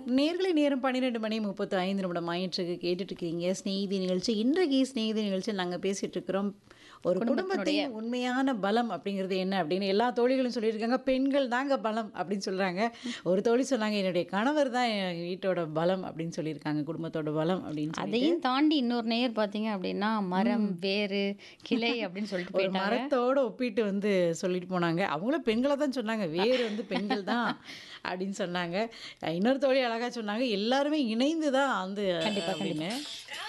நேர்களை நேரம் பன்னிரெண்டு மணி முப்பத்து ஐந்து நிமிடம் ஆயிற்றுக்கு கேட்டுட்டு இருக்கீங்க ஸ்நேகிதி நிகழ்ச்சி இன்றைக்கு ஸ்நேகிதி நிகழ்ச்சியில் நாங்கள் பேசிட்டு இருக்கிறோம் ஒரு குடும்பத்தின் உண்மையான பலம் அப்படிங்கிறது என்ன அப்படின்னு எல்லா தோழிகளும் சொல்லியிருக்காங்க பெண்கள் தாங்க பலம் அப்படின்னு சொல்றாங்க ஒரு தோழி சொன்னாங்க என்னுடைய கணவர் தான் என் வீட்டோட பலம் அப்படின்னு சொல்லியிருக்காங்க குடும்பத்தோட பலம் அப்படின்னு சொல்லி அதையும் தாண்டி இன்னொரு நேயர் பார்த்தீங்க அப்படின்னா மரம் வேறு கிளை அப்படின்னு சொல்லிட்டு ஒரு போயிட்டாங்க மரத்தோட ஒப்பிட்டு வந்து சொல்லிட்டு போனாங்க அவங்களும் பெண்களை தான் சொன்னாங்க வேறு வந்து பெண்கள் தான் அப்படின்னு சொன்னாங்க இன்னொரு தோழி அழகா சொன்னாங்க எல்லாருமே இணைந்து தான் வந்து அப்படின்னு